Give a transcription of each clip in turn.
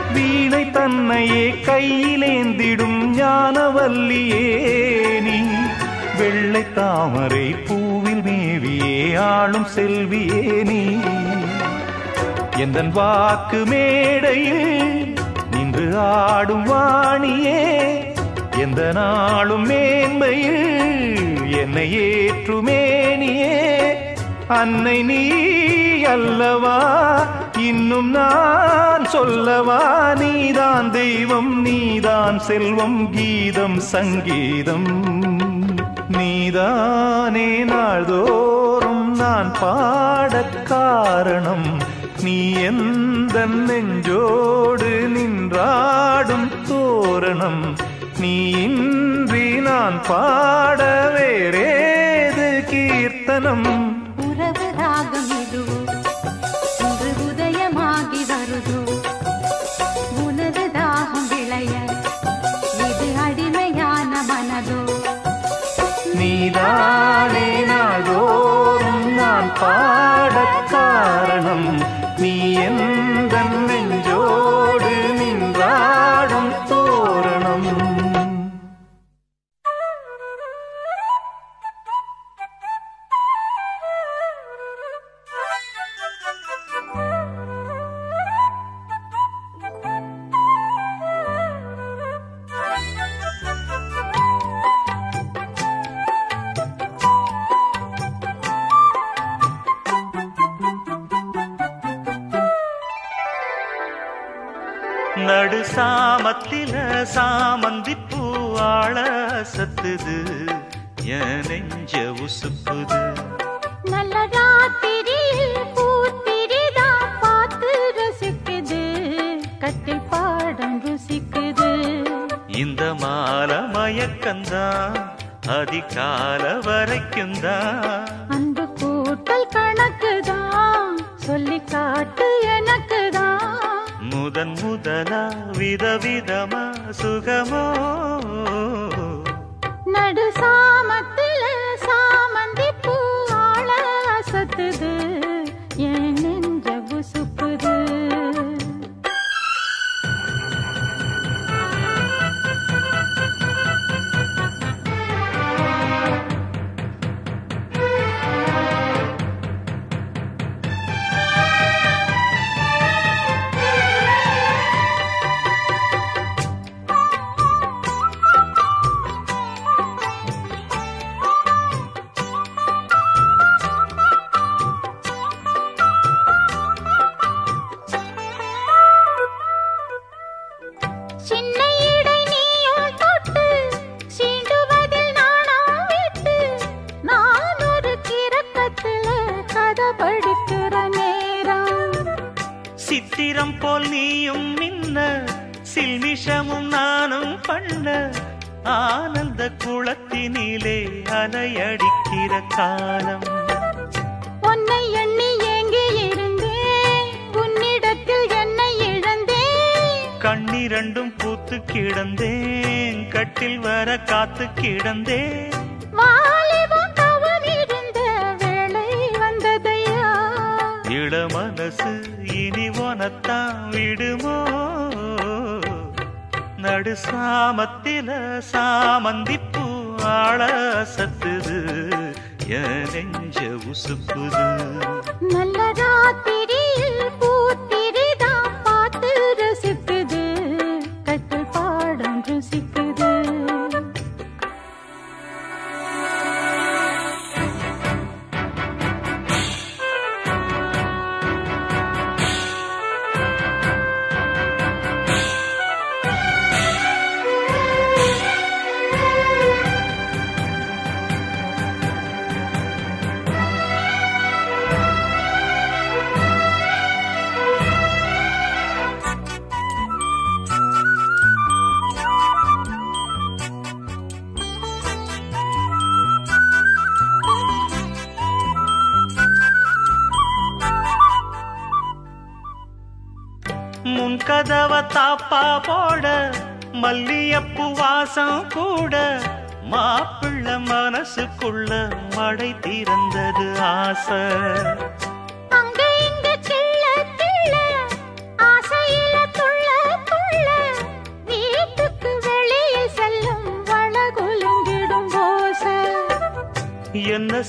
வீணை தன்னையே கையிலேந்திடும் ஞானவல்லியே நீ வெள்ளை தாமரை பூவில் மேவியே ஆளும் செல்வியே நீ எந்தன் வாக்கு மேடையில் நின்று ஆடும் வாணியே எந்த நாளும் மேன்மையில் என்னை ஏற்றுமேனியே அன்னை நீ அல்லவா இன்னும் நான் சொல்லவா நீதான் தெய்வம் நீதான் செல்வம் கீதம் சங்கீதம் நீதானே நாள்தோறும் நான் பாடக் காரணம் நீ எந்த நெஞ்சோடு நின்றாடும் தோரணம் நீ இன்றி நான் பாட வேறேது கீர்த்தனம் உறவு ராகம் இதுவோ இன்று உதயமாகி வருதோ உனது தாகம் விளைய இது அடிமையான மனதோ நீதானே நாள்தோறும் நான் பாடக் காரணம் நீ எந்த நெஞ்சோடு நின்றாடும் தோரணம் நடு சாமத்தில சாமந்தி பூவாழ சத்துது என் நெஞ்ச உசுப்புது நல்ல ராத்திரியில் பூத்திரிதான் பார்த்து ரசிக்குது கட்டில் பாடம் ருசிக்குது இந்த மால மயக்கந்தான் அதிகால வரைக்கும் தான் அன்பு கூட்டல் கணக்குதான் சொல்லி காட்டு எனக்குதான் முதன் முதலா விதவிதமா சுகமோ நடு சாமத்தில சாமந்தி பூ ஆள அசத்துது என் நெஞ்ச உசுப்புது சின்ன இடை நீயும் தொட்டு சீண்டுவதில் நாணம் விட்டு நான் ஒரு கிறக்கத்துல கதை படிக்கிற நேரம் சித்திரம் போல் நீயும் மின்ன சில்மிஷமும் நானும் பண்ண ஆனந்த குளத்தினிலே அலையடிக்கிற காலம் உன்னை எண்ணி ஏங்கி இருந்தேன் உன்னிடத்தில் என்னை இழந்தேன் கண்ணிரண்டும் பூத்து கிடந்தேன் கட்டில் வர காத்து கிடந்தேன் வாலிபம் தவம் இருந்த வேளை வந்ததையா இள மனசு இனி உனத்தான் விடுமோ நடு சாமத்தில சாமந்திப்பூ ஆள சத்துது என் நெஞ்ச உசுப்புது நல்ல ராத்திரியில் பூத்திரிதான் பார்த்து ரசிக்குது கட்டில் பாடம் ருசிக்குது முன் கதவ தாப்பா போட மல்லியப்பு வாசம் கூட மாப்பிள்ள மனசுக்குள்ள மடை திறந்தது ஆசை அங்க இங்க கிள்ள கிள்ள ஆசையில துள்ள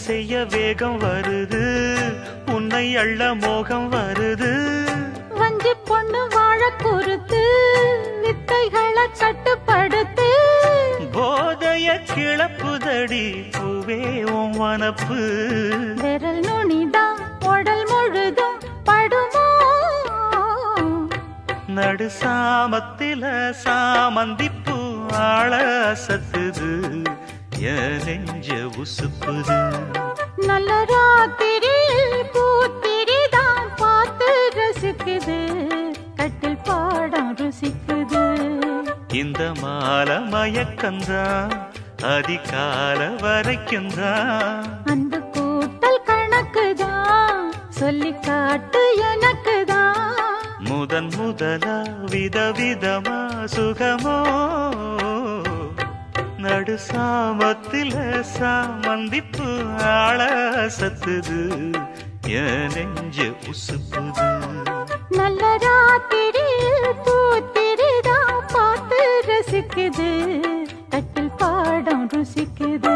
செய்ய வேகம் வருது உன்னை அள்ள மோகம் வருது வஞ்சி பொண்ணு வாழ குறுத்து வித்தைகளை கட்டுப்படுத்து போதைய கிளப்புதடி பூவே உன் வனப்பு விரல் நுனிதான் உடல் முழுதும் படுமோ நடு சாமத்தில சாமந்திப்பூ ஆள அசத்துது என் நெஞ்ச உசுப்புது நல்ல ராத்திரியில் பூத்திரிதான் பார்த்து ரசிக்குது கட்டில் பாடம் ருசிக்குது இந்த மாலை மயக்கந்தான் அதிகால வரைக்கும் தான் அந்த கூட்டல் கணக்குதான் சொல்லி காட்டு எனக்குதான் முதன் முதலா விதவிதமா சுகமோ நடு சாமத்தில சாமந்திப்பு ஆள சத்துது என் நெஞ்ச உசுப்புது நல்ல ராத்திரியில் பூத்திரிதான் பார்த்து ரசிக்குது கட்டில் பாடம் ருசிக்குது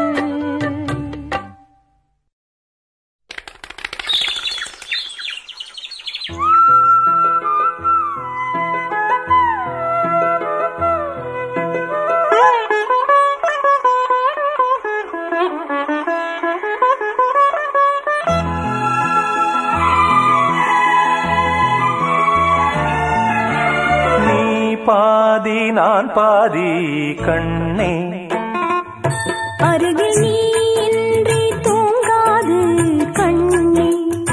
நீ பாதி நான் பாதி கண்ணே அருகில் நீ இன்றி தூங்காது கண்ணே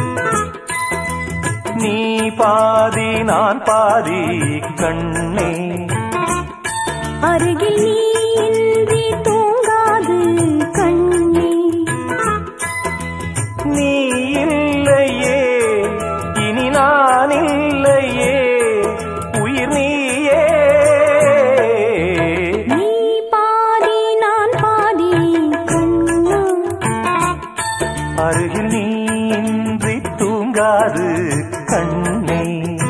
நீ பாதி நான் பாதி கண்ணே அருகில் நீ இன்றி தூங்காது கண்ணே நீ இல்லையே இனி நான் இல்லையே உயிர் நீயே நீ பாதி நான் பாதி கண்ணா அருகில் நீ இன்றி தூங்காது கண்ணே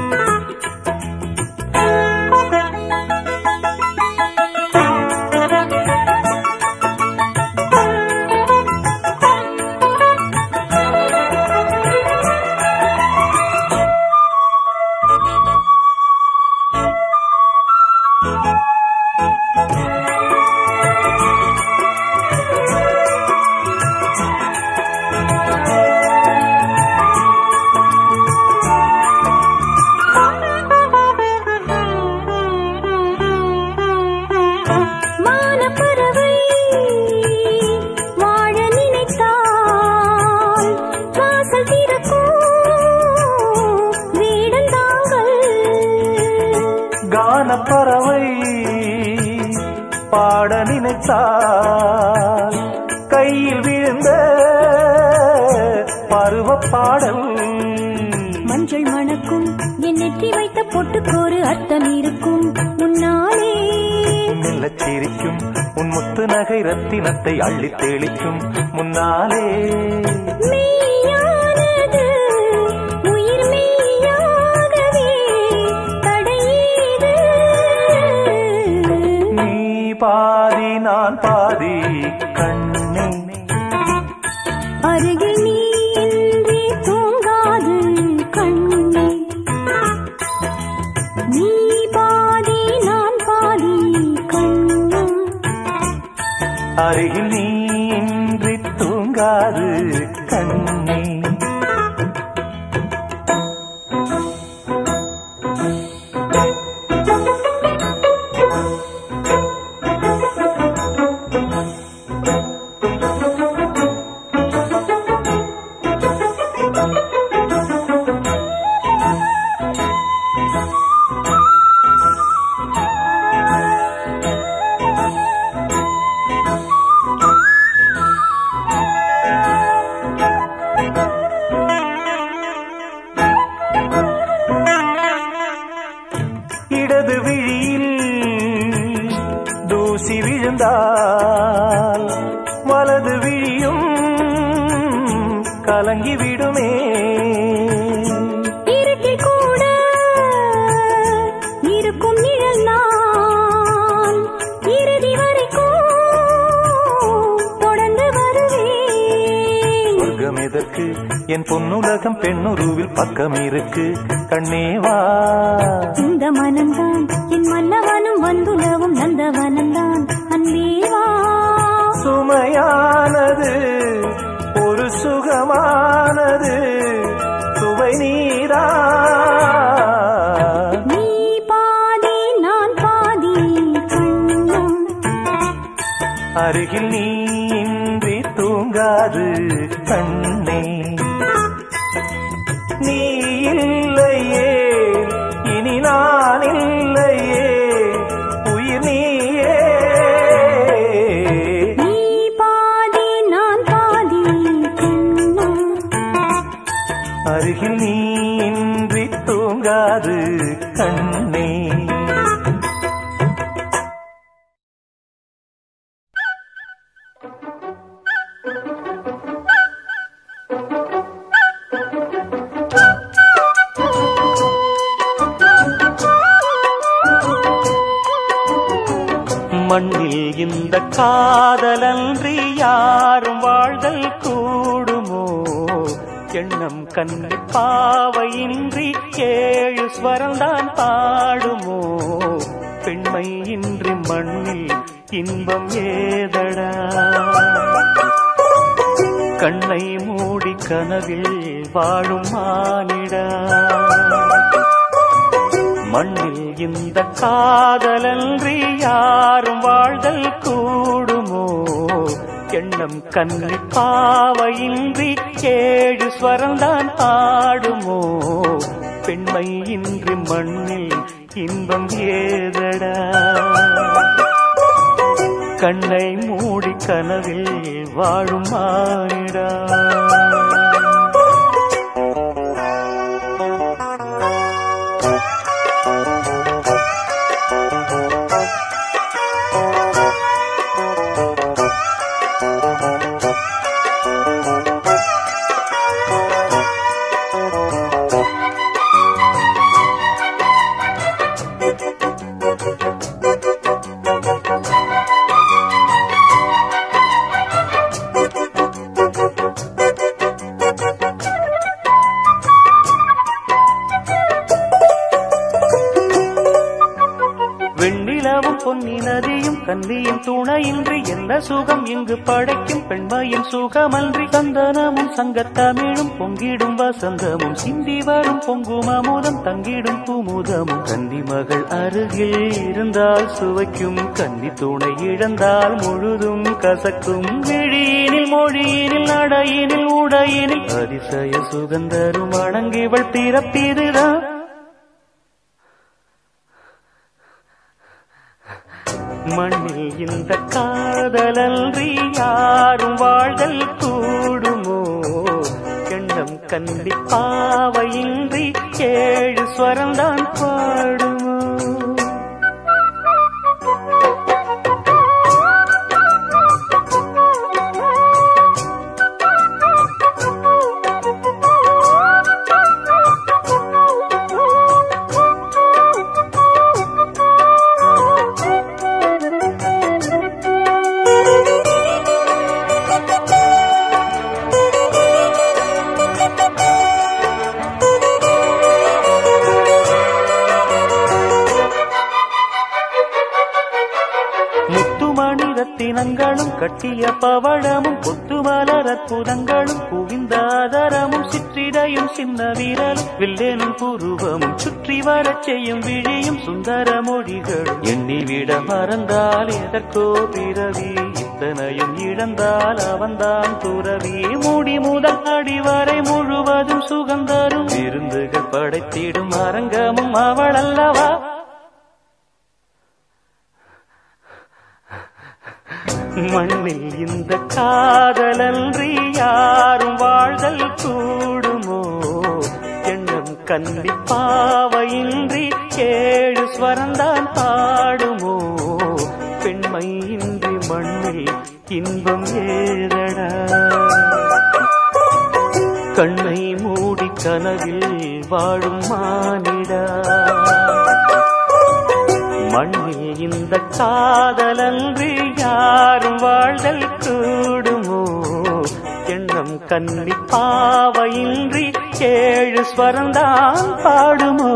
மானப்பறவை வாழ நினைத்தால் வாசல் திறக்கும் வீடந்தாங்கள் கானப்பறவை பாட நினைத்தால் கையில் விழுந்த பருவ பாடல் மஞ்சள் மணக்கும் என் நெற்றி வைத்த பொட்டுக்கோரு அர்த்தம் இருக்கும் முன்னாலே மெல்லச் சிரிக்கும் உன் முத்து நகை ரத்தினத்தை அள்ளித் தெளிக்கும் முன்னாலே மெய்யானது உயிர் மெய்யாகவே தடையீது நீ பாதி நான் பாதி கண்ணே அருகில் நீ இன்றி தூங்காது கண்ணே நீ பாதி நான் பாதி கண்ணா அருகில் நீ இன்றி தூங்காது கண்ணே இடது விழியில் தூசி விழுந்தால் வலது விழியும் கலங்கி விடுமே இருட்டில் கூட இருக்கும் நிழல் நான் இறுதி வரைக்கும் தொடர்ந்து வருவேன் இருக்கு என் பொன்னுலகம் பெண்ணுருவில் பக்கம் இருக்கு கண்ணேவா இந்த மனம்தான் என் மன்னவனும் வந்துலவும் நந்தவனம்தான் அன்பேவா சுமையானது ஒரு சுகமானது சுவை நீரா நீ பாதி நான் பாதி கண்ணம் அருகில் நீ இன்றி தூங்காது கண்ணே நீ இல்லையே இனி நான் இல்லையே உயிர் நீயே நீ பாதி நான் பாதி கண்ணம் அருகில் நீ இன்றி தூங்காது கண்ணே மண்ணில் இந்த காதலன்றி யாரும் வாழ்தல் கூடுமோ எண்ணம் கண்ணி பாவையின்றி ஏழு ஸ்வரம்தான் பாடுமோ பெண்மை இன்றி மண்ணில் இன்பம் ஏதடா கண்ணை மூடி கனவில் வாழும் மானிடா மண்ணில் இந்த காதலன்றி யாரும் வாழ்தல் கூடுமோ எண்ணம் கண்ணி பாவையின்றி ஏழு ஸ்வரம்தான் ஆடுமோ பெண்மை இன்றி மண்ணில் இன்பம் ஏதடா கண்ணை மூடி கனவில் வாழும் மானிடா வெண்ணிலவும் பொன்னி நதியும் கன்னியின் துணையின்றி என்ன சுகம் இங்கு படைக்கும் பெண்மையின் சுகமன்றி சந்தனமும் சங்கத்தமிழும் பொங்கிடும் வசந்தமும் சிந்தி வரும் பொங்கும் அமுதம் தங்கிடும் குமுதமும் கன்னி மகள் அருகில் இருந்தால் சுவைக்கும் கன்னி துணை இழந்தால் முழுதும் கசக்கும் விழியினில் மொழியினில் நடையினில் உடையினில் அதிசய சுகந்தரும் அணங்கிவள் பிறப்பிதுதான் மண்ணில் இந்த காதலன்றி யாரும் வாழ்தல் கூடுமோ எண்ணம் கண்டி பாவையின்றி ஏழு ஸ்வரம்தான் பாடுமோ முத்துமணி ரத்தினங்களும் கட்டிய பவழமும் கொத்துமலர் அற்புதங்களும் குவிந்த ஆதரமும் சிற்றிடையும் சின்ன வீரலும் வில்லேனும் புருவமும் சுற்றி வரச் செய்யும் விழியும் சுந்தர மொழிகளும் எண்ணிவிட மறந்தால் எதற்கோ பிறவி இத்தனையும் இழந்தால் அவன்தான் துறவி மூடி முதல் அடி வரை முழுவதும் சுகந்தரும் விருந்துகள் படைத்திடும் அரங்கமும் அவள் அல்லவா மண்ணில் இந்த காதலன்றி யாரும் வாழ்தல் கூடுமோ எண்ணம் கண்டி பாவையின்றி ஏழு ஸ்வரந்தான் பாடுமோ பெண்மை இன்றி மண்ணில் இன்பம் ஏதடா கண்ணை மூடி கனவில் வாழும் மானிடா மண்ணில் இந்த காதலன்றி யாரும் வாழ்தல் கூடுமோ எண்ணம் கன்னி பாவையின்றி ஏழு ஸ்வரந்தான் பாடுமோ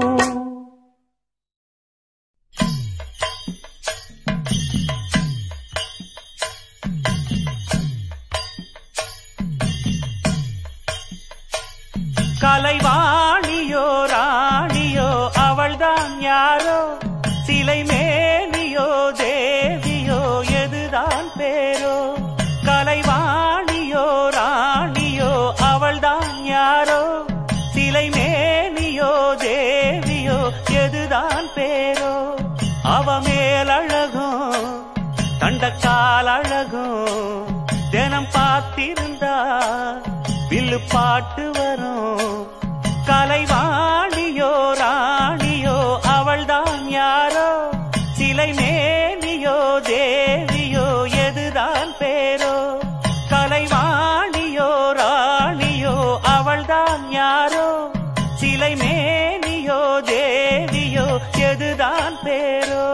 கலைவாணியோ ராணியோ அவள்தான் யாரோ சிலை மேனியோ தேவியோ எதுதான் பேரோ கலைவாணியோ ராணியோ அவள்தான் யாரோ சிலை மேனியோ தேவியோ எதுதான் பேரோ அவ மேலழகோ தண்டக்கால் அழகோ தினம் பார்த்திருந்தா வில்லு பாட்டு வரும் கலைவாணியோ ராணியோ அவள்தான் யாரோ சிலை மேனியோ தேவியோ எதுதான் பேரோ கலைவாணியோ ராணியோ அவள்தான் யாரோ சிலை மேனியோ தேவியோ எதுதான் பேரோ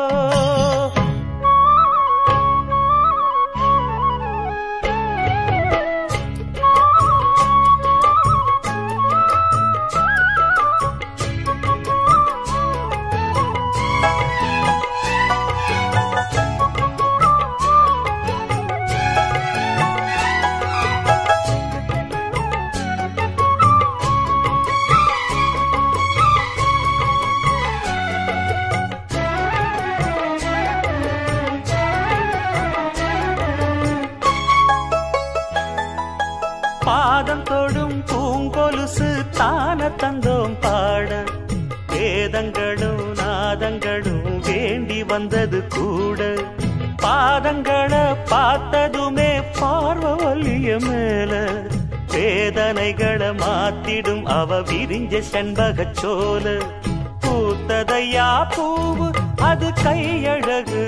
பாதம் தொடும் பூங்கொலுசு தான தந்தோம் பாட வேதங்களும் நாதங்களும் வேண்டி வந்தது கூட பாதங்களை பார்த்ததுமே பார்வலிய மேல வேதனைகளை மாத்திடும் அவ விரிஞ்ச செண்பகச் சோல பூத்ததையா பூவு அது கையழகு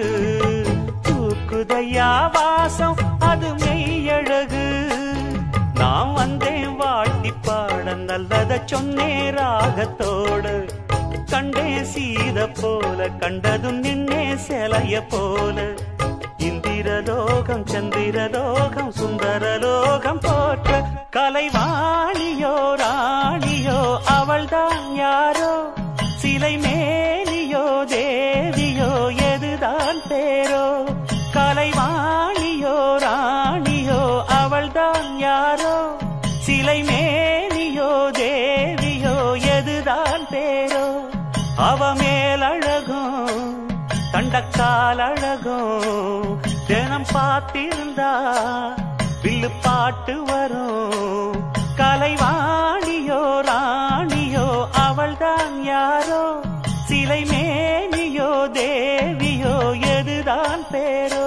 தூக்குதையா வாசம் அது மெய்யழகு நான் வந்தேன் வாழ்த்தி பாட நல்லத சொன்னே ராகத்தோடு கண்டே சீத போல கண்டதும் நின்னே சிலைய போல இந்திரலோகம் சந்திரலோகம் சுந்தரலோகம் போற்ற கலைவாணியோ ராணியோ அவள்தான் யாரோ சிலை மேனியோ தேவியோ எதுதான் பேரோ கலைவாணியோ ராணியோ அவள்தான் யாரோ சிலை மேனியோ தேவியோ எதுதான் பேரோ அவ மேலழகும் தண்டக்கால் அழகும் தினம் பார்த்திருந்தா வில்லு பாட்டு வரும் கலைவாணியோ ராணியோ அவள்தான் யாரோ சிலை மேனியோ தேவியோ எதுதான் பேரோ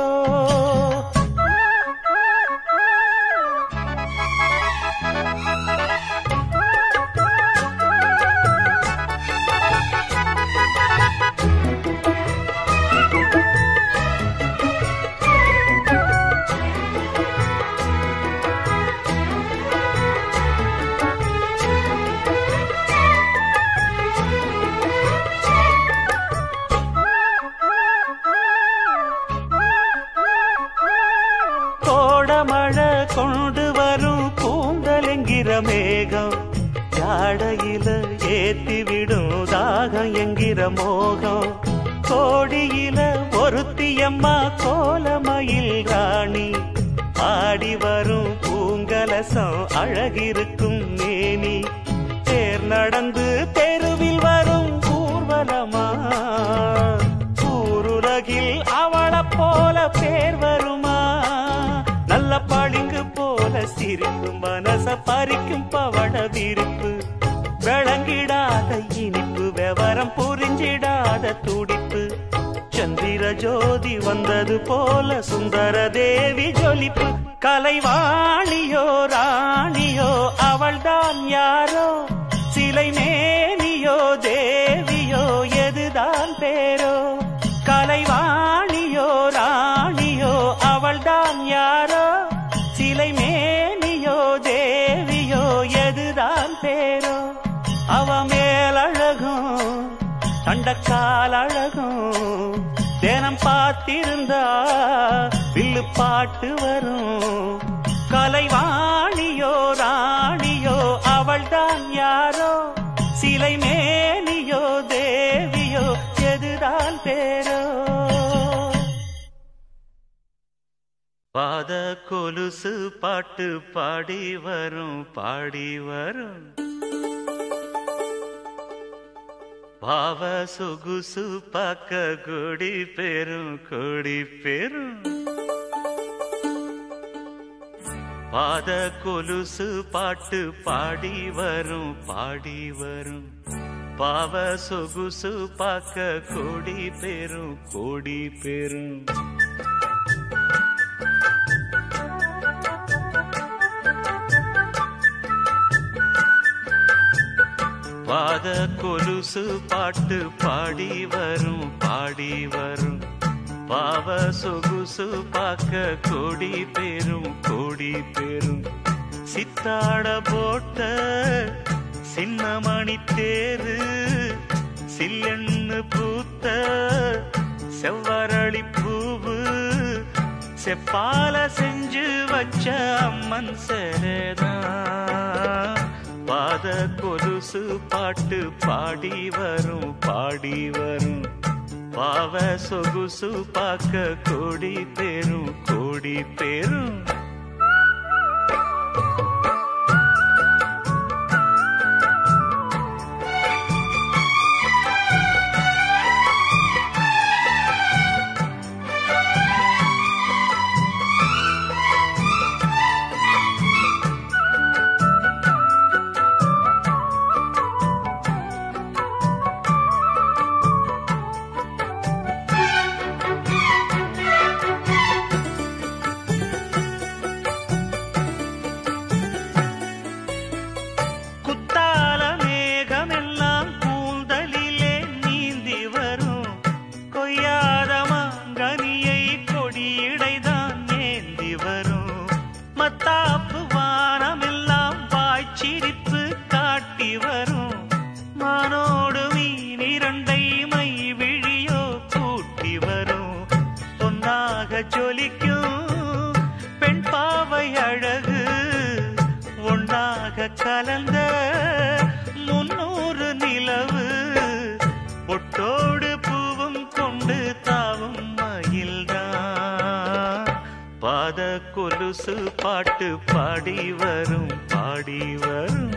கோடமழை கொண்டு வரும் கூந்தலெங்கிற மேகம் ஜாடையில ஏத்தி விடும் தாகம் என்கிற மோகம் கோடியில ஒருத்தியம்மா கோலமயில் ராணி ஆடி வரும் பூங்கலசம் அழகிருக்கும் மேனி தேர் நடந்து தெருவில் வரும் ஊர்வலமா ஊருலகில் அவளை போல பேர் வருமா நல்ல பளிங்கு போல சிரிக்கும் மனச பறிக்கும் பவள விரிப்பு விளங்கிடாத இனிப்பு விவரம் புரிஞ்சிடாத துடிப்பு சந்திர ஜோதி வந்தது போல சுந்தர தேவி ஜொலிப்பு கலைவாணியோ ராணியோ அவள்தான் யாரோ சிலை மேனியோ தேவியோ எதுதான் பேரோ கலைவாணியோ ராணியோ அவள்தான் யாரோ சிலை மேனியோ தேவியோ எதுதான் பேரோ அவ மேலழகும் தண்டக்கால் அழகும் தினம் பார்த்திருந்தா வில்லு பாட்டு வரும் கலைவாணியோ ராணியோ அவள்தான் யாரோ சிலை மேனியோ தேவியோ எதுதான் பேரோ பாத கொலுசு பாட்டு பாடி வரும் பாடி வரும் பாவ சொகுசு பார்க்க கொடி பெரும் கொடி பெரும் பாத கொலுசு பாட்டு பாடி வரும் பாடி வரும் பாவ சொகுசு பார்க்க கொடி பெரும் கொடி பெரும் பாத கொலுசு பாட்டு பாடி வரும் பாடி வரும் பாவ சொகுசு பார்க்க கொடி பெரும் கொடி பெரும் சித்தாட போட்ட சின்னமணி தேரு சில்லெண்ணு பூத்த செவ்வரளி பூவு செப்பால செஞ்சு வச்ச அம்மன் சேரதான் பாத கொலுசு பாட்டு பாடி வரும் பாடி வரும் பாவ சொகுசு பார்க்க கோடி பேரும் கோடி பேரும் குத்தால மேகமெல்லாம் கூந்தலிலே நீந்தி வரும் கொய்யாத மாங்கனியை கொடியிடைதான் ஏந்தி வரும் மத்தாப்பு வானமெல்லாம் வாய்ச்சிரிப்பு காட்டி வரும் மானோடு மீன் இரண்டை மை விழியோ கூட்டி வரும் பொன்னாக ஜொலிக்கும் பெண் பாவை அழகு ஒன்றாக கலந்த முன்னூறு நிலவு பொட்டோடு பூவும் கொண்டு தாவும் மயில்தான் பாத கொலுசு பாட்டு பாடி வரும் பாடி வரும்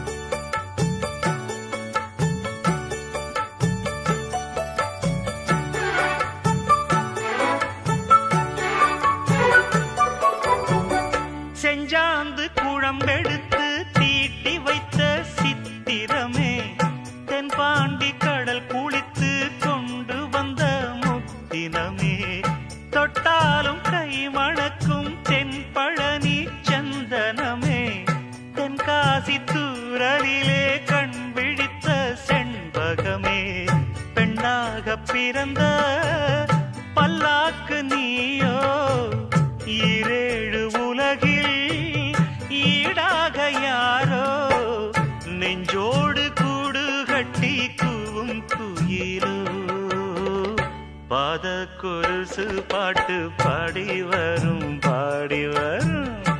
செஞ்சாந்து குழம்பெடுத்து தீட்டி வைத்த சித்திரமே தென்பாண்டி கடல் குளித்து கொண்டு வந்த முத்தினமே தொட்டாலும் கை மணக்கும் தென்பழனி சந்தனமே தென்காசி தூரலிலே கண் விழித்த செண்பகமே பெண்ணாக பிறந்த பல்லாக்கு நீயோ ஈரேழு உலகில் ஈடாக யாரோ நெஞ்சோடு கூடு கட்டி கூவும் குயிலோ பாத கொலுசு பாட்டு பாடி வரும் பாடி வரும்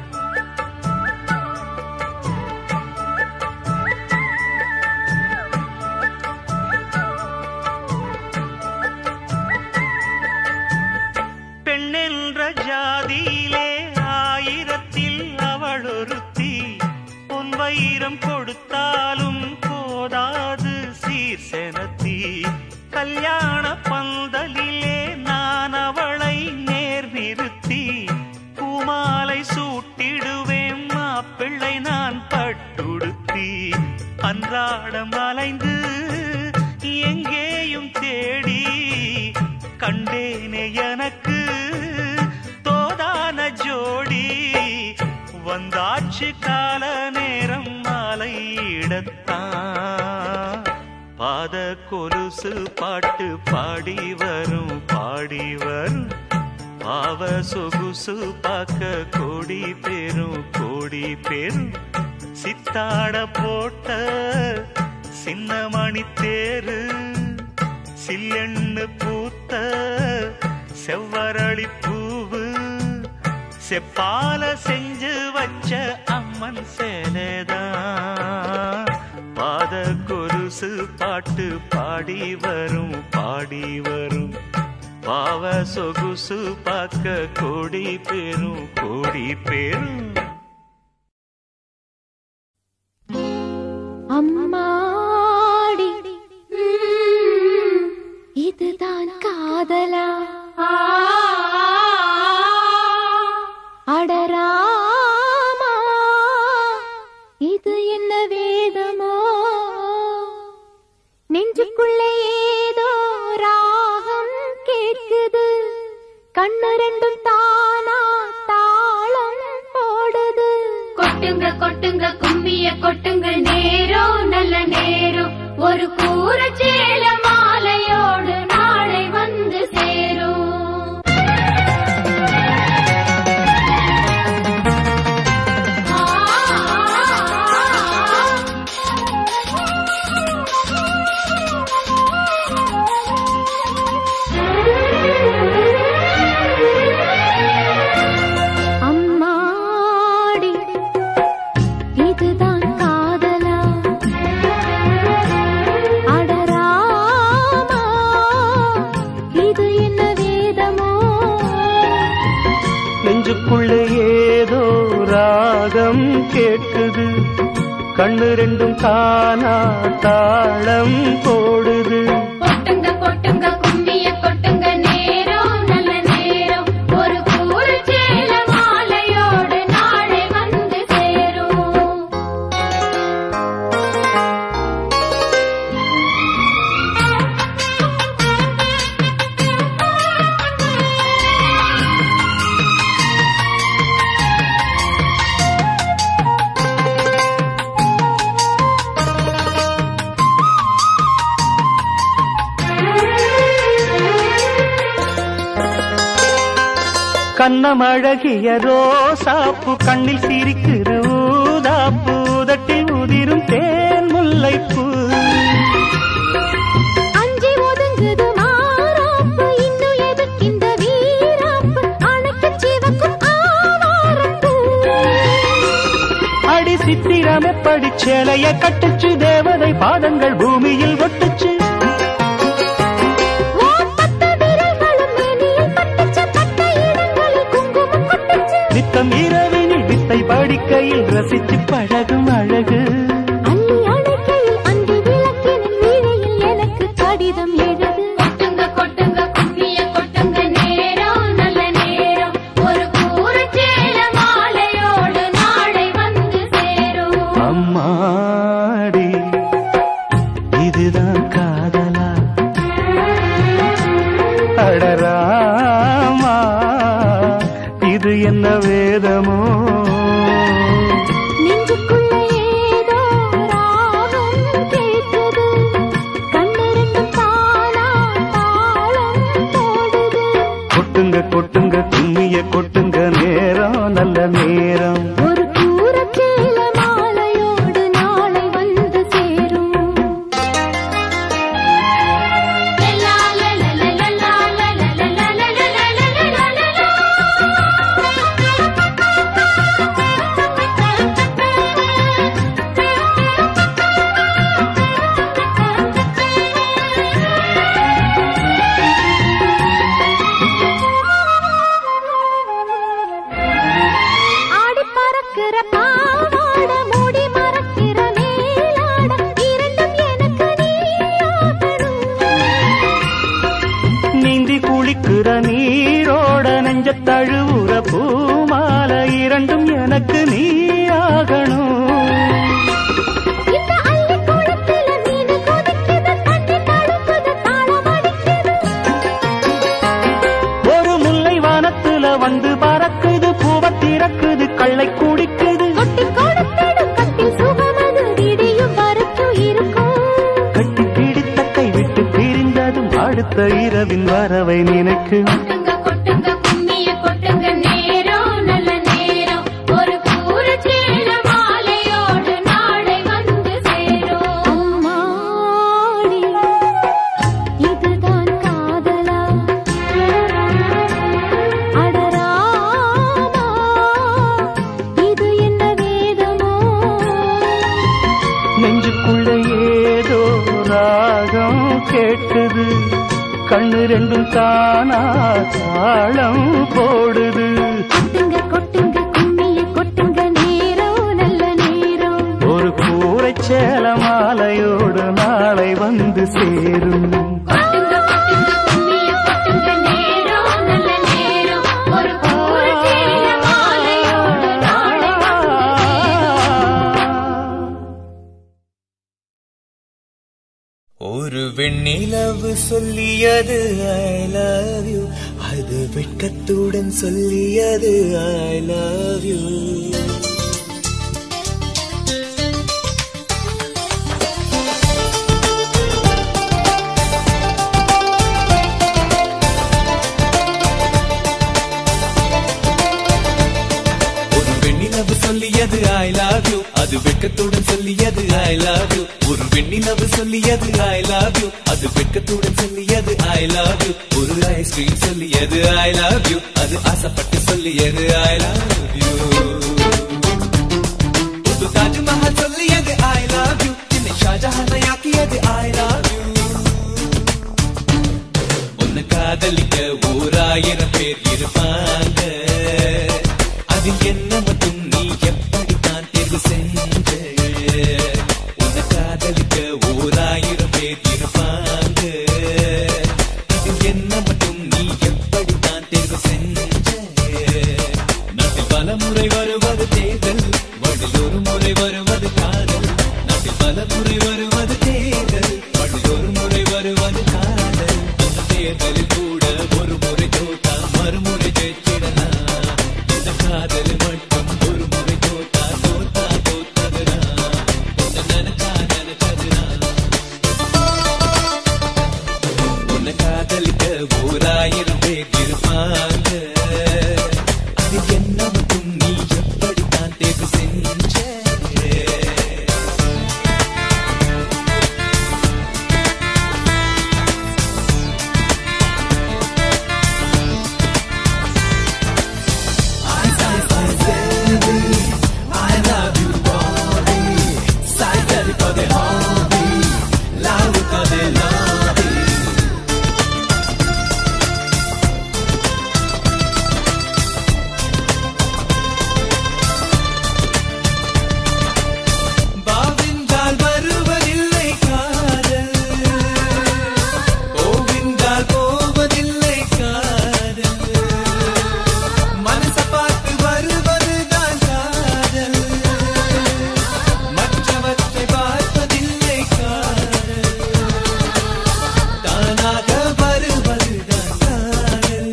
பெண்ணென்ற ஜாதியிலே ஆயிரத்தில் அவள் ஒருத்தி பொன் வைரம் கொடுத்தாலும் போதாது சீர் செனத்தி கல்யாண பந்தலிலே நான் அவளை நேர் நிறுத்தி பூமாலை சூட்டிடுவேன் மாப்பிள்ளை நான் பட்டுடுத்தி அன்றாடம் அலைந்து எங்கேயும் தேடி கண்டேனே எனக்கு தோதான ஜோடி வந்தாச்சு கால நேரம் மாலையிடத்தான் பாத கொலுசு பாட்டு பாடி வரும் பாடி வரும் பாவ சொகுசு பார்க்க கோடி பேரும் கோடி பேரும் சித்தாட போட்ட சின்னமணி தேரு சில்லெண்ணு பூத்த செவ்வரளி பூவு செப்பால செஞ்சு வச்ச அம்மன் சேலைதான் பாத கொலுசு பாட்டு பாடி வரும் பாடி வரும் பாவ சொகுசு பார்க்க கோடி பேரும் கோடி பேரும் அம்மாடி ம், இதுதான் காதலா அடராமா இது என்ன வேதமோ நெஞ்சுக்குள்ளே ஏதோ ராகம் கேட்குது கண்ணு ரெண்டும் தானா தாளம் போடுது கொட்டுங்க கொட்டுங்க கும்மிய கொட்டுங்க நேரம் நல்ல நேரம் ஒரு கூற சேல மாலையோடு நாளை வந்து சேரும் ஆ, அம்மாடி இதுதான் காதலா அடராமா இது என்ன வேதமோ நெஞ்சுக்குள்ளே ஏதோ ராகம் கேட்குது கண்ணு ரெண்டும் தானா தாளம் போடுது கொட்டுங்க கொட்டுங்க கும்மிய கொட்டுங்க நேரம் நல்ல நேரம் ஒரு கூற சேல மாலையோடு நாளை வந்து சேரும் கண்ணமழகிய ரோசாப்பு கண்ணில் சிரிக்குது ஊதாப்பு உதட்டில் உதிரும் தேன் முல்லைப்பூ அஞ்சி ஒதுங்குது மாறாப்பு இன்னும் எதுக்கிந்த வீராப்பு அணைக்கு சிவக்கும் ஆவாரப்பூ அடி சித்திரம் எப்படி சேலைய கட்டுச்சு தேவதை பாதங்கள் பூமியில் ஒட்டுச்சு ஓ பத்து விரல்களும் மேனியில் பட்டுச்சு பட்ட இடங்களில் குங்குமம் கொட்டுச்சு நித்தம் இரவினில் வித்தை படிக்கையில் ரசிச்சு பழகும் அழகு அள்ளி அணைக்கையில் அன்று விளக்கினில் வீழையில் எனக்கு கடிதம் எழுது கொட்டுங்க கொட்டுங்க கும்மிய கொட்டுங்க நேரம் நல்ல நேரம் ஒரு கூற சேல மாலையோடு நாளை வந்து சேரும் அம்மாடி இதுதான் காதலா அடராமா இது என்ன வேதமோ நெஞ்சுக்குள்ள ஏதோ ராகம் கேட்குது கண்ணு ரெண்டும் தானா தாளம் போடுது கொட்டுங்க கொட்டுங்க கும்மிய கொட்டுங்க நேரம் நல்ல நேரம் ஒரு கூரச்சேல மாலையோடு நாளை வந்து சேரும் லலா லலா லலா லலா லலா லலா லலா ஆடி பறக்கிற பாவாட மூடி மறக்கிற மேலாட இரண்டும் எனக்கு நீயாகணும் நீந்தி குளிக்கிற நீரோட நெஞ்ச தழுவுற பூமால இரண்டும் எனக்கு நீ ஆகணும் இந்த அள்ளி குளத்தில மீன் கொதிக்குது தண்ணி தடுக்குது தாளம் அடிக்குது ஒரு முல்லை வானத்துல வந்து பறக்குது பூவ திறக்குது கள்ளை குடிக்குது கொட்டி கொடுத்திடும் கட்டில் சுகமது விடியும் வரைக்கும் இருக்கும் கட்டி பிடித்த கை விட்டு பிரிந்ததும் அடுத்த இரவின் வரவை நினைக்கு கொட்டுங்க கொட்டுங்க கும்மிய கொட்டுங்க நேரம் நல்ல நேரம் ஒரு கூற சேல மாலையோடு நாளை வந்து சேரும் அம்மாடி இதுதான் காதலா அடராமா கண்ணு ரெண்டும் தானா தாளம் போடுது கொட்டுங்க கொட்டுங்க கும்மிய கொட்டுங்க நேரம் நல்ல நேரம் ஒரு கூரை சேல மாலையோடு நாளை வந்து சேரும் கொட்டுங்க கொட்டுங்க கும்மிய கொட்டுங்க நேரம் நல்ல நேரம் ஒரு பூரச்சேல மாலையோடு நாளை வந்து ஒரு வெண்ணிலவு சொல்லியது ஐ லவ் யூ அது வெட்கத்துடன் சொல்லியது ஐ லவ் யூ ஒரு வெண்ணிலவு சொல்லியது ஐ லவ் யூ அது வெட்கத்துடன் சொல்லியது ஐ லவ் யூ ஒரு வெண்ணிலவு சொல்லியது ஐ லவ் யூ அது வெட்கத்துடன் சொல்லியது ஐ லவ் யூ ஒரு ஐஸ்கிரீம் சொல்லியது ஐ லவ் யூ அது ஆசைப்பட்டு சொல்லியது ஐ லவ் யூ புது தாஜ்மஹல் சொல்லியது ஐ லவ் யூ என்னை ஷாஜஹானை ஆக்கியது ஐ லவ் யூ உன்னை காதலிக்க ஓராயிரம் பேர் இருப்பாங்க அதில் என்ன மட்டும் நீ எப்படித்தான் தேர்வு செஞ்ச உன்னை காதலிக்க ஓராயிரம் பேர் இருப்பாங்க அதில் என்ன மட்டும் நீ எப்படித்தான் தேர்வு செஞ்ச நாட்டில் பல முறை வருவது தேர்தல் வழியில் ஒரு முறை வருவது காதல் நாட்டில் பல முறை வருவது தேர்தல் வழியில் ஒரு முறை வருவது காதல் அந்த தேர்தலில் கூட ஒரு முறை தோத்தா மறுமுறை ஜெயிச்சிடலாம் இந்த காதல் மட்டும் ஒரு முறை தோத்தா தோத்தா தோத்ததுனா உன்னை நினைச்சா நினைச்சதுனா உன்னை காதலிக்க ஓராயிரம் பேர் இருப்பாங்க அது என்ன மட்டும் நீ எப்படித்தான் தேர்வு செஞ்ச பாவிந்தால் வருவதில்லை காதல் போவிந்தால் போவதில்லை காதல் மனச பார்த்து வருவதுதான் காதல் மற்றவற்றை பார்ப்பதில்லை காதல் தானாக வருவதுதான் காதல்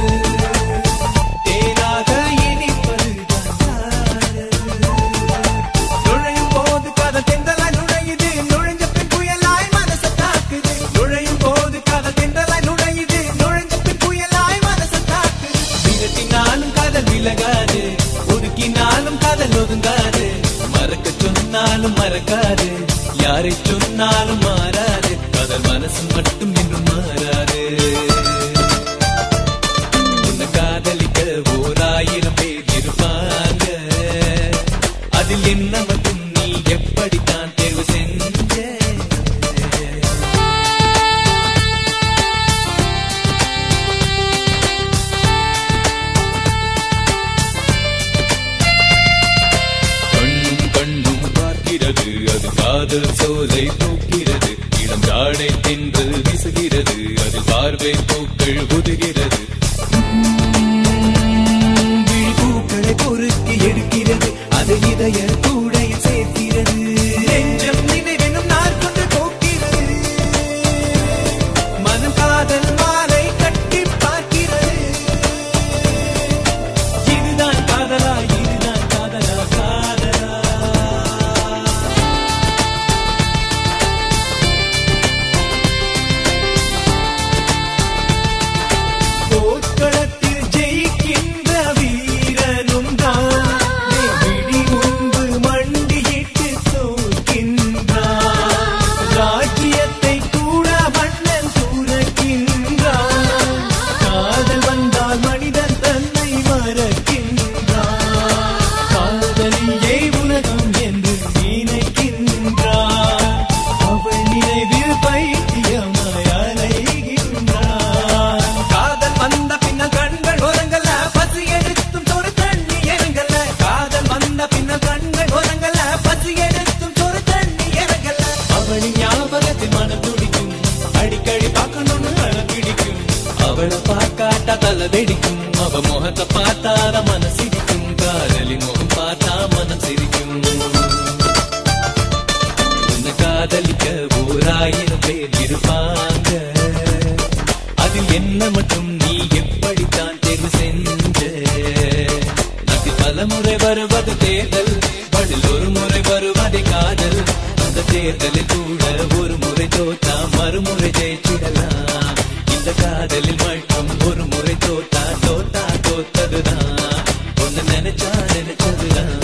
தேனாக இனிப்பதுதான் காதல் நுழையும் போது காதல் தென்றலாய் நுழையுது நுழைஞ்ச பின் புயலாய் மனச தாக்குது நுழையும் போது காதல் தென்றலாய் நுழையுது நுழைஞ்ச பின் புயலாய் மனச தாக்குது விரட்டினாலும் காதல் விலகாது ஒதுக்கினாலும் காதல் ஒதுங்காது மறக்க சொன்னாலும் மறக்காது யாரை சொன்னாலும் மாறாது காதல் மனசு மட்டும் இன்னும் மாறாது உன்னை காதலிக்க ஓராயிரம் பேர் இருப்பாங்க அதில் என்ன மட்டும் நீ எப்படித்தான் தேர்வு செஞ்ச கண்ணும் கண்ணும் பார்க்கிறது அது காதல் சோலை பூக்கிறது இளம் ஜாடை தின்று வீசுகிறது அது பார்வை பூக்கள் உதுகிறது விழி பூக்களை பொறுக்கி எடுக்கிறது அது இதய கூடையில் சேர்க்கிறது நெஞ்சம் நினைவெனும் நாள் கொண்டு போக்கிறது மனம் காதல் மாலை கட்டி பார்க்கிறது இதுதான் காதலா இதுதான் காதலா காதலா ஓ கேட்டா தலை வெடிக்கும் அவ முகத்தை பார்த்தால மனசிரிக்கும் காதலி முகம் பார்த்தா மனம் சிரிக்கும் உன்னை காதலிக்க ஓராயிரம் பேர் இருப்பாங்க அதில் என்ன மட்டும் நீ எப்படித்தான் தேர்வு செஞ்ச அதில் பல முறை வருவது தேர்தல் பதில் ஒரு முறை வருவதே காதல் அந்த தேர்தலில் கூட ஒரு முறை தோத்தா மறுமுறை ஜெயிச்சிடலாம் இந்த காதலில் மட்டும் ஒரு முறை தோத்தா தோத்தா தோத்ததுதான் ஒன்னு நினைச்சா நினைச்சதுதான்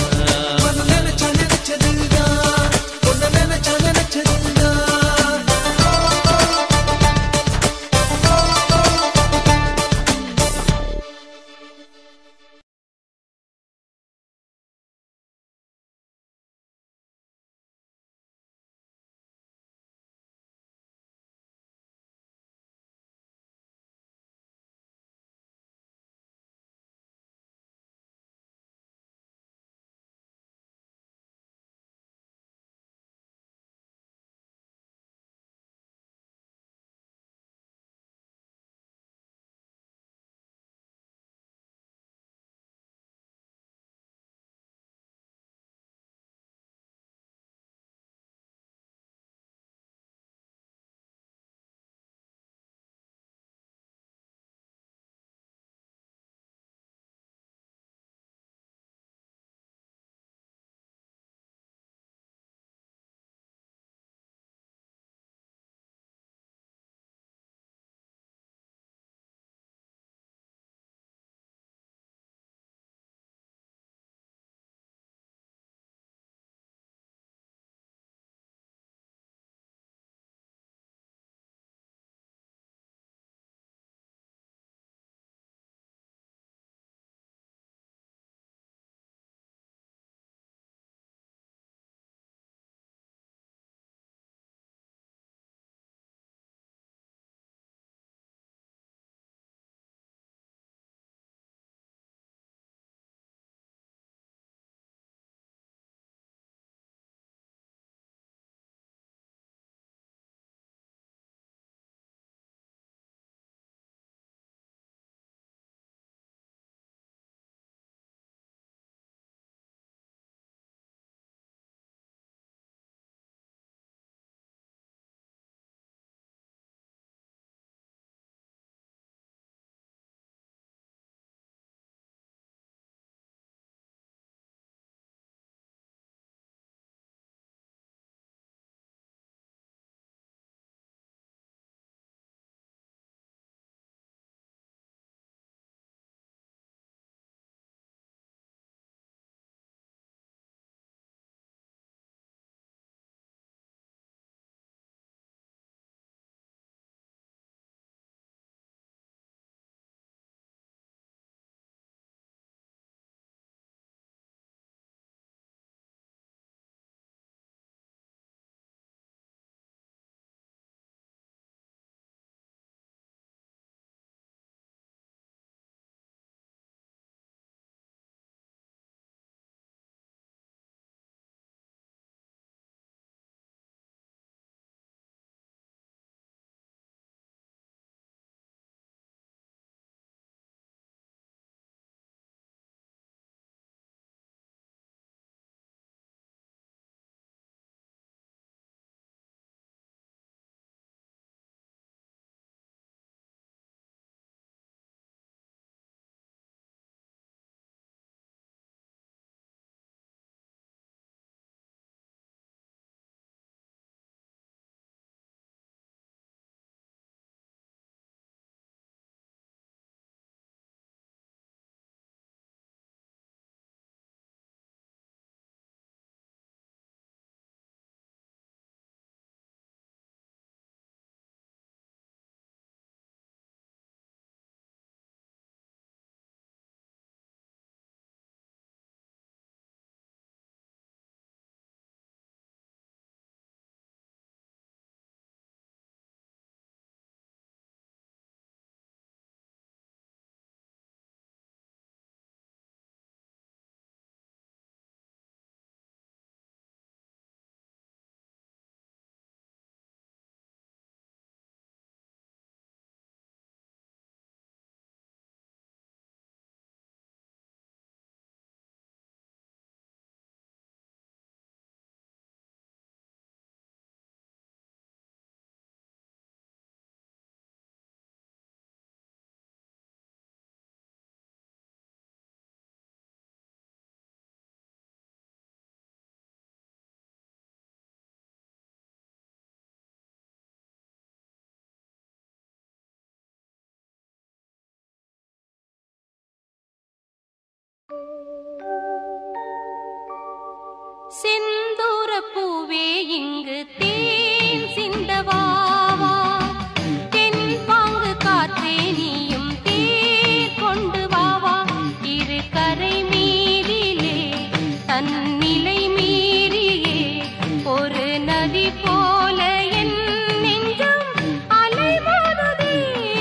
செந்தூர பூவே இங்கு தேன் சிந்தவாவா தென் பாங்கு காற்றே நீயும் தேர் கொண்டு வாவா இரு கரை மீதிலே தன்னிலை மீறியே ஒரு நதி போல என் நெஞ்சம் அலைமோதுதே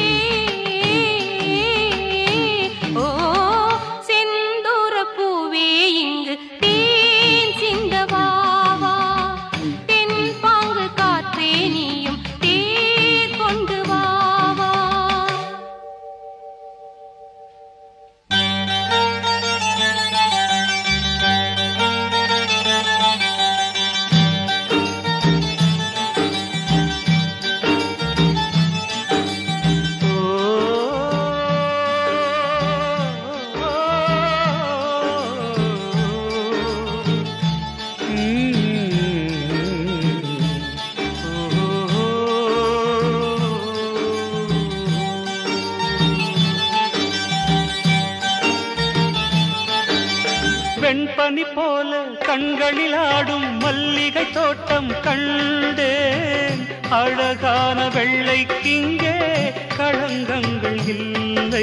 ஓ செந்தூர பூவே இங்கு தேன் சிந்தவாவா தென் பாங்கு காற்றே நீயும் தேர் கொண்டு வாவா வெண்பனி போல கண்களில் ஆடும் மல்லிகை தோட்டம் கண்டேன் அழகான வெள்ளைக்கிங்கே களங்கங்கள் இல்லை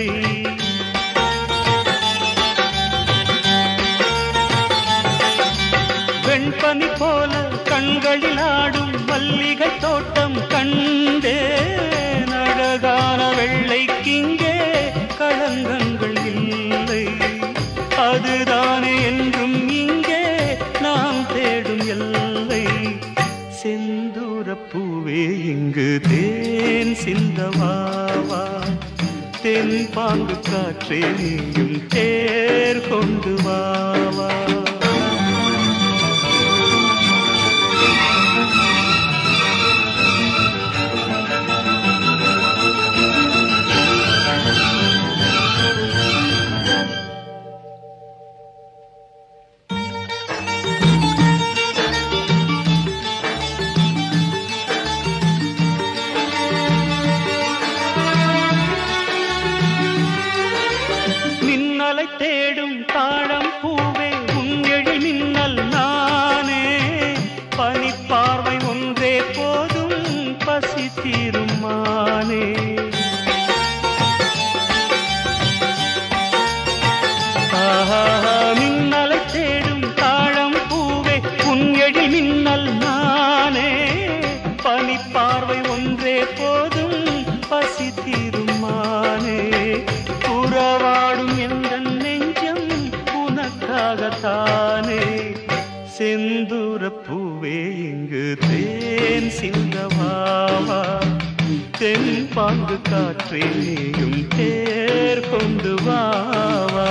வெண்பனி போல கண்களில் ஆடும் மல்லிகை தோட்டம் கண்டேன் அழகான வெள்ளைக்கிங்கே களங்கங்கள் இல்லை அதுதானே என்றும் இங்கே நாம் தேடும் எல்லை செந்தூர பூவே இங்கு தேன் சிந்தவாவா தென் பாங்கு காற்றே நீயும் தேர் கொண்டு வாவா மின்னலை தேடும் தாழம் பூவே உங்கெழி மின்னல் நானே பனிப்பார்வை ஒன்றே போதும் பசி தீரும் மானே ஆஹா, மின்னலை தேடும் தாழம் பூவே உங்கெழி மின்னல் நானே பனிப்பார்வை ஒன்றே போதும் பசி தீரும் மானே உறவாடும் எந்த நெஞ்சம் உனக்காகத்தானே செந்தூர பூவே இங்கு தேன் சிந்தவாவா தென் பாங்கு காற்றே நீயும் தேர் கொண்டு வாவா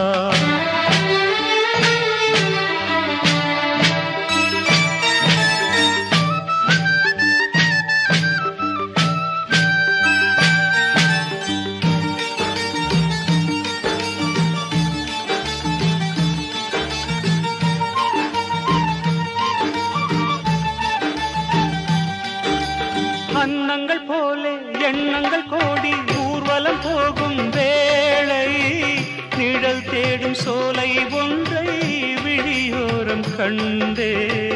அன்னங்கள் போலே எண்ணங்கள் கோடி ஊர்வலம் போகும் வேளை நிழல் தேடும் சோலை ஒன்றை விழியோரம் கண்டே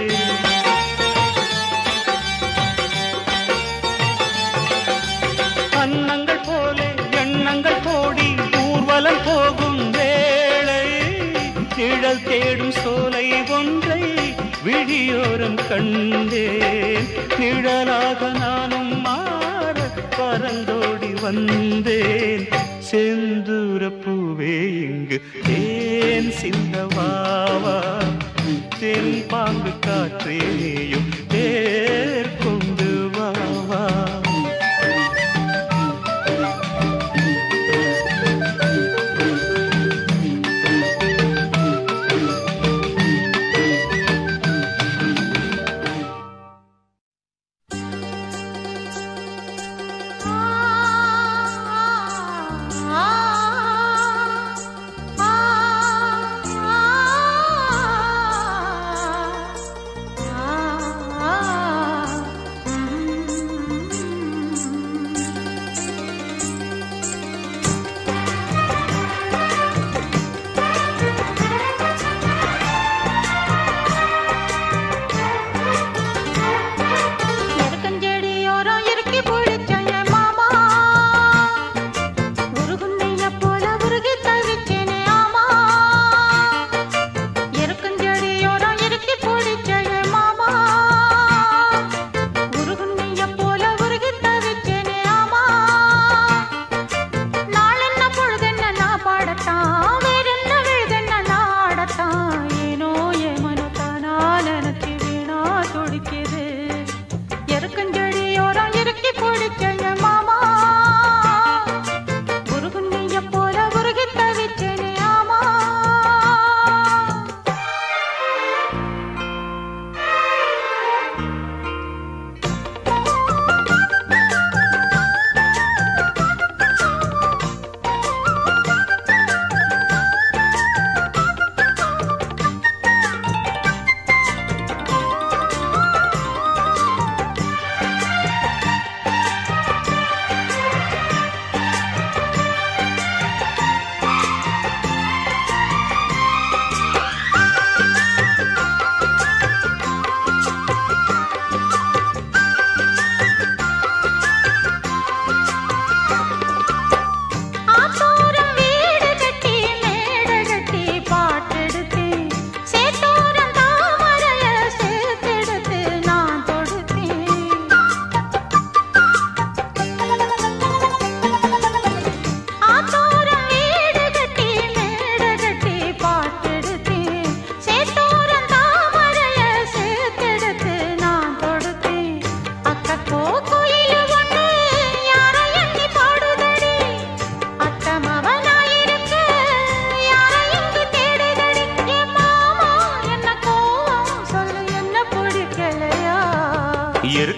அன்னங்கள் போலே எண்ணங்கள் கோடி ஊர்வலம் போகும் வேளை நிழல் தேடும் சோலை ஒன்றை விழியோரம் கண்டேன் நிழலாக நானும் மாற பறந்தோடி வந்தேன் செந்தூர பூவே இங்கு தேன் சிந்தவாவா தென் பாங்கு காற்றேயும் தேர் கொண்டு வாவா ஆ ஆ ஆ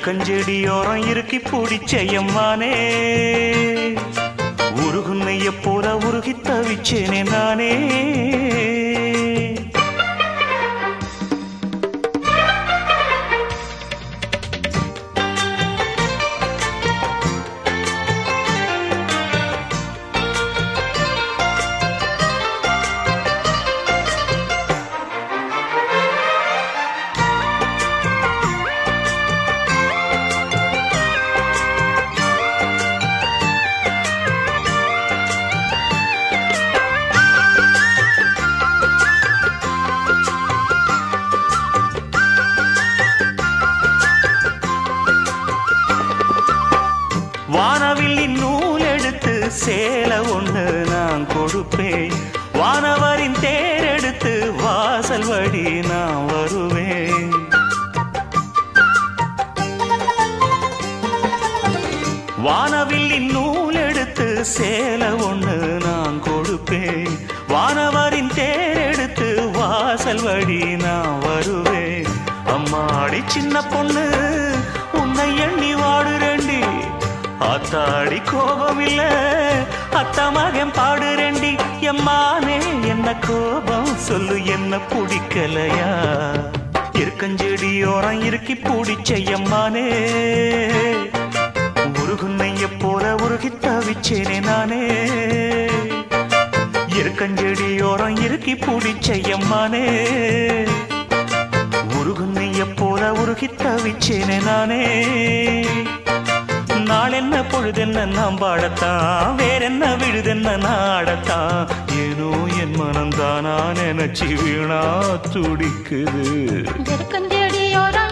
இருக்கஞ்செடியோரம் இறுக்கி பிடிச்ச எம்மானே உருகுன்னைய போல உருகி தவிச்சேனே நானே வானவில்லின் நூல் எடுத்து சேலை ஒண்ணு நான் கொடுப்பேன் வானவரின் தேர் எடுத்து வாசல் வழி நான் வருவேன் வானவில்லின் நூல் எடுத்து சேலை ஒண்ணு நான் கொடுப்பேன் வானவரின் தேர் எடுத்து வாசல் வழி நான் வருவேன் அம்மாடி சின்ன பொண்ணு உன்னை எண்ணி வாடுறேண்டி ஆத்தாடி கோபம் இல்ல அத்த மகன் பாடுறேண்டி எம்மானே என்ன கோபம் சொல்லு என்ன பிடிக்கலையா இருக்கஞ்செடியோரம் இறுக்கி பிடிச்ச எம்மானே உருகுன்னைய போல உருகி தவிச்சேனே நானே இருக்கஞ்செடியோரம் இறுக்கி பிடிச்ச எம்மானே உருகுன்னைய போல உருகி தவிச்சேனே நானே நாளென்ன பொழுதென்ன நாம் பாடத்தான் வேறென்ன விழுதென்ன நாடத்தான் ஏனோ என் மனம்தானா நினைச்சு வீணா துடிக்குது இருக்கஞ்செடியோரம்